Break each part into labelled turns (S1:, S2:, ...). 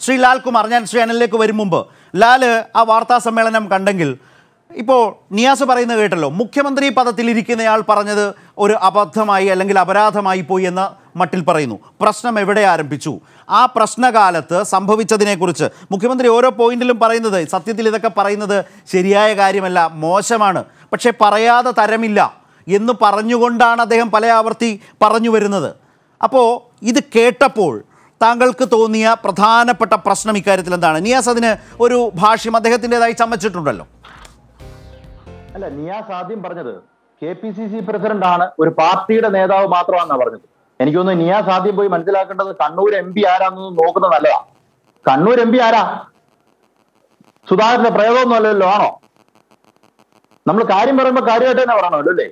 S1: ശ്രീ ലാൽകുമാർ ഞാൻ ശ്രീ അനിലേക്ക് വരും മുമ്പ് ലാല് ആ വാർത്താ സമ്മേളനം കണ്ടെങ്കിൽ ഇപ്പോൾ നിയാസ് പറയുന്നത് കേട്ടല്ലോ മുഖ്യമന്ത്രി പദത്തിലിരിക്കുന്നയാൾ പറഞ്ഞത് ഒരു അബദ്ധമായി അല്ലെങ്കിൽ അപരാധമായി പോയി എന്ന മട്ടിൽ പറയുന്നു പ്രശ്നം എവിടെ ആരംഭിച്ചു ആ പ്രശ്നകാലത്ത് സംഭവിച്ചതിനെക്കുറിച്ച് മുഖ്യമന്ത്രി ഓരോ പോയിന്റിലും പറയുന്നത് സത്യത്തിൽ ഇതൊക്കെ പറയുന്നത് ശരിയായ കാര്യമല്ല മോശമാണ് പക്ഷേ പറയാതെ തരമില്ല എന്ന് പറഞ്ഞുകൊണ്ടാണ് അദ്ദേഹം പല ആവർത്തി പറഞ്ഞു വരുന്നത് അപ്പോൾ ഇത് കേട്ടപ്പോൾ താങ്കൾക്ക് തോന്നിയ പ്രധാനപ്പെട്ട പ്രശ്നം ഇക്കാര്യത്തിൽ എന്താണ് നിയാസ് അതിന് ഒരു ഭാഷ്യം അദ്ദേഹത്തിൻ്റെതായി ചമച്ചിട്ടുണ്ടല്ലോ
S2: അല്ല നിയാസ് ആദ്യം പറഞ്ഞത് K P C C president ആണ് ഒരു പാർട്ടിയുടെ നേതാവ് മാത്രമാണെന്നാ പറഞ്ഞത് എനിക്ക് തോന്നുന്നു നിയാസ് ആദ്യം പോയി മനസ്സിലാക്കേണ്ടത് കണ്ണൂർ എം പി ആരാന്ന് നോക്കുന്നത് നല്ലതാ കണ്ണൂർ എം പി ആരാ സുധാകരന്റെ പ്രയോഗമൊന്നും അല്ലല്ലോ ആണോ നമ്മൾ കാര്യം പറയുമ്പോ കാര്യമായിട്ട് തന്നെ പറയണമല്ലോ അല്ലേ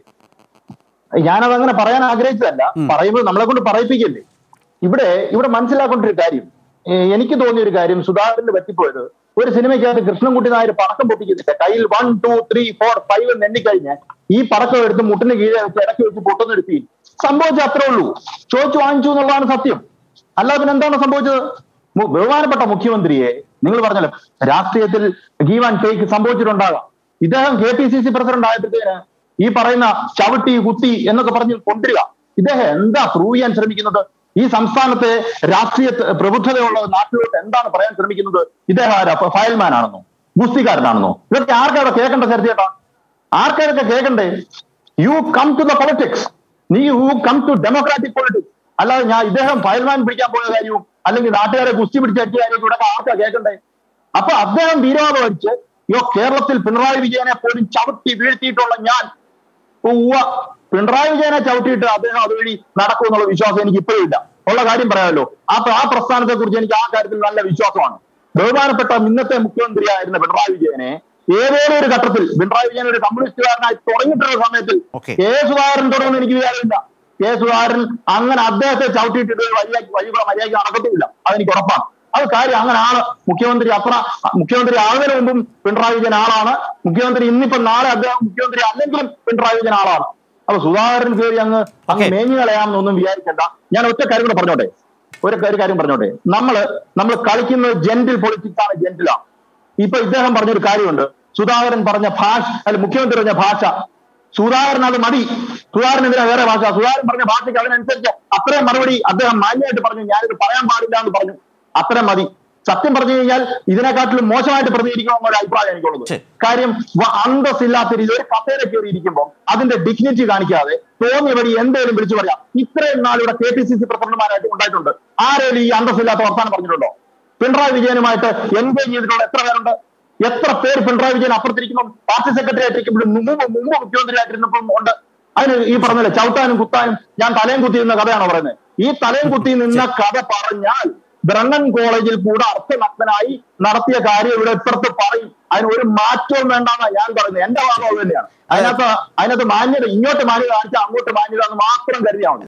S2: ഞാനത് അങ്ങനെ പറയാൻ ആഗ്രഹിച്ചതല്ല പറയുമ്പോൾ നമ്മളെ കൊണ്ട് പറയിപ്പിക്കല്ലേ ഇവിടെ ഇവിടെ മനസ്സിലാക്കേണ്ട ഒരു കാര്യം ഏ, എനിക്ക് തോന്നിയ ഒരു കാര്യം സുധാകരന് പറ്റിപ്പോയത് ഒരു സിനിമയ്ക്കകത്ത് കൃഷ്ണൻകുട്ടി നായർ പടക്കം പൊട്ടിക്കുന്നില്ല കയ്യിൽ one two three four five എന്ന് എണ്ണിക്കഴിഞ്ഞാൽ ഈ പടക്കം എടുത്ത് മുട്ടിന് കീഴെ വെച്ച് ഇടയ്ക്ക് വെച്ച് പൊട്ടുന്നെടുത്തി സംഭവിച്ച അത്രേ ഉള്ളൂ ചോദിച്ചു വാങ്ങിച്ചു എന്നുള്ളതാണ് സത്യം അല്ലാതെ പിന്നെ എന്താണ് സംഭവിച്ചത് മു- ബഹുമാനപ്പെട്ട മുഖ്യമന്ത്രിയെ നിങ്ങൾ പറഞ്ഞല്ലോ രാഷ്ട്രീയത്തിൽ ഗീവ് ആൻഡ് ടേക്ക് സംഭവിച്ചിട്ടുണ്ടാകാം ഇദ്ദേഹം K P C C president ആയപ്പോഴത്തേന് ഈ പറയുന്ന ചവിട്ടി കുത്തി എന്നൊക്കെ പറഞ്ഞ് കൊണ്ടുവരിക ഇദ്ദേഹം എന്താ പ്രൂവ് ചെയ്യാൻ ശ്രമിക്കുന്നത് ഈ സംസ്ഥാനത്തെ രാഷ്ട്രീയ പ്രബുദ്ധതയുള്ള നാട്ടിലോട്ട് എന്താണ് പറയാൻ ശ്രമിക്കുന്നത് ഇദ്ദേഹം ആരാ ഫയൽമാൻ ആണെന്നോ ഗുസ്തിക്കാരനാണെന്നോ ഇതൊക്കെ ആർക്കാണ് കേൾക്കേണ്ട ചർച്ചയേട്ടാ ആർക്കാരൊക്കെ കേൾക്കണ്ടേ you come to the politics നീ you come to democratic politics അല്ലാതെ ഞാൻ ഇദ്ദേഹം ഫയൽമാൻ പിടിക്കാൻ പോയ കാര്യവും അല്ലെങ്കിൽ നാട്ടുകാരെ കുസ്തി പിടിച്ചടിച്ച കാര്യവും ഇവിടെ ആർക്കാ കേൾക്കണ്ടേ അപ്പൊ അദ്ദേഹം വീരവാദം അടിച്ച് യോ കേരളത്തിൽ പിണറായി വിജയനെ പോലും ചവിട്ടി വീഴ്ത്തിയിട്ടുള്ള ഞാൻ ഉവ്വ പിണറായി വിജയനെ ചവിട്ടിയിട്ട് അദ്ദേഹം അതുവഴി നടക്കും എന്നുള്ള വിശ്വാസം എനിക്ക് ഇപ്പോഴും ഇല്ല ഉള്ള കാര്യം പറയാമല്ലോ ആ ആ പ്രസ്ഥാനത്തെ കുറിച്ച് എനിക്ക് ആ കാര്യത്തിൽ നല്ല വിശ്വാസമാണ് ബഹുമാനപ്പെട്ട ഇന്നത്തെ മുഖ്യമന്ത്രിയായിരുന്ന പിണറായി വിജയനെ ഏതേലും ഒരു ഘട്ടത്തിൽ പിണറായി വിജയൻ ഒരു കമ്മ്യൂണിസ്റ്റുകാരനായി തുടങ്ങിയിട്ടുള്ള സമയത്തിൽ
S1: Okay.
S2: കെ സുധാകരൻ തുടർന്ന് എനിക്ക് വിചാരമില്ല കെ സുധാകരൻ അങ്ങനെ അദ്ദേഹത്തെ ചവിട്ടിയിട്ടിട്ട് ഒരു വഴി വഴി കൂടെ മര്യാദയ്ക്ക് നടക്കത്തുമില്ല അതെനിക്ക് ഉറപ്പാണ് അത് കാര്യം അങ്ങനെ ആണ് മുഖ്യമന്ത്രി അത്ര മുഖ്യമന്ത്രി ആകുന്നതിന് മുമ്പും പിണറായി വിജയൻ ആളാണ് മുഖ്യമന്ത്രി ഇന്നിപ്പം നാളെ അദ്ദേഹം മുഖ്യമന്ത്രി അല്ലെങ്കിലും പിണറായി വിജയൻ ആളാണ് അപ്പൊ സുധാകരൻ കയറി അങ്ങ് അങ്ങ്
S1: Okay.
S2: മേഞ്ഞു കളയാമെന്നൊന്നും വിചാരിക്കണ്ട ഞാൻ ഒറ്റ കാര്യം കൂടെ പറഞ്ഞോട്ടെ ഒരു ഒരു കാര്യം പറഞ്ഞോട്ടെ നമ്മള് നമ്മൾ കളിക്കുന്നത് ജെന്റിൽ പൊളിറ്റിക്സ് ആണ് ജെന്റിലാണ് ഇപ്പൊ ഇദ്ദേഹം പറഞ്ഞൊരു കാര്യമുണ്ട് സുധാകരൻ പറഞ്ഞ ഭാഷ അല്ല മുഖ്യമന്ത്രി പറഞ്ഞ ഭാഷ സുധാകരൻ അത് മതി സുധാകരൻ എന്തിനാ വേറെ ഭാഷ സുധാകരൻ പറഞ്ഞ ഭാഷയ്ക്ക് അതിനനുസരിച്ച് അത്രയും മറുപടി അദ്ദേഹം മാന്യമായിട്ട് പറഞ്ഞു ഞാനിത് പറയാൻ പാടില്ല എന്ന് പറഞ്ഞു അത്രയും മതി സത്യം പറഞ്ഞു കഴിഞ്ഞാൽ ഇതിനെക്കാട്ടിലും മോശമായിട്ട് പ്രതികരിക്കണമെന്ന ഒരു അഭിപ്രായം എനിക്കുള്ളത്
S1: ശരി.
S2: കാര്യം വ- അന്തസ്സില്ലാത്ത രീതിയിൽ ഒരു കസേര കയറി ഇരിക്കുമ്പോൾ അതിന്റെ ഡിഗ്നിറ്റി കാണിക്കാതെ തോന്നിയ വഴി എന്തേലും വിളിച്ചു പറയാം ഇത്രയും നാൾ ഇവിടെ കെ പി സി സി പ്രസിഡന്റുമാരായിട്ട് ഉണ്ടായിട്ടുണ്ട് ആരേലും ഈ അന്തസ്സില്ലാത്ത വർത്താനം പറഞ്ഞിട്ടുണ്ടോ പിണറായി വിജയനുമായിട്ട് എൻഗേജ് ചെയ്തിട്ടുള്ള എത്ര പേരുണ്ട് എത്ര പേര് പിണറായി വിജയൻ അപ്പുറത്തിരിക്കുമ്പോൾ പാർട്ടി സെക്രട്ടറി ആയിട്ടിരിക്കുമ്പോൾ മുമ്പ് മുമ്പ് മുഖ്യമന്ത്രി ആയിട്ടിരുന്നപ്പം ഉണ്ട് അതിന് ഈ പറഞ്ഞില്ലേ ചവിട്ടാനും കുത്താനും ഞാൻ തലയും കുത്തി നിന്ന കഥയാണോ പറയുന്നത് ഈ തലയും കുത്തി നിന്ന കഥ പറഞ്ഞാൽ ബ്രണ്ണൻ കോളേജിൽ കൂടെ അർത്ഥനഗ്നായി നടത്തിയ കാര്യം ഇവിടെ ഇപ്പുറത്ത് പറയും അതിന് ഒരു മാറ്റവും വേണ്ടെന്നാ ഞാൻ പറയുന്നത് എന്റെ ഭാഗം അത് തന്നെയാണ് അതിനകത്ത് അതിനകത്ത് മാന്യത ഇങ്ങോട്ട് മാന്യത കാണിച്ചാൽ അങ്ങോട്ട് മാന്യത എന്ന് മാത്രം കരുതിയാൽ മതി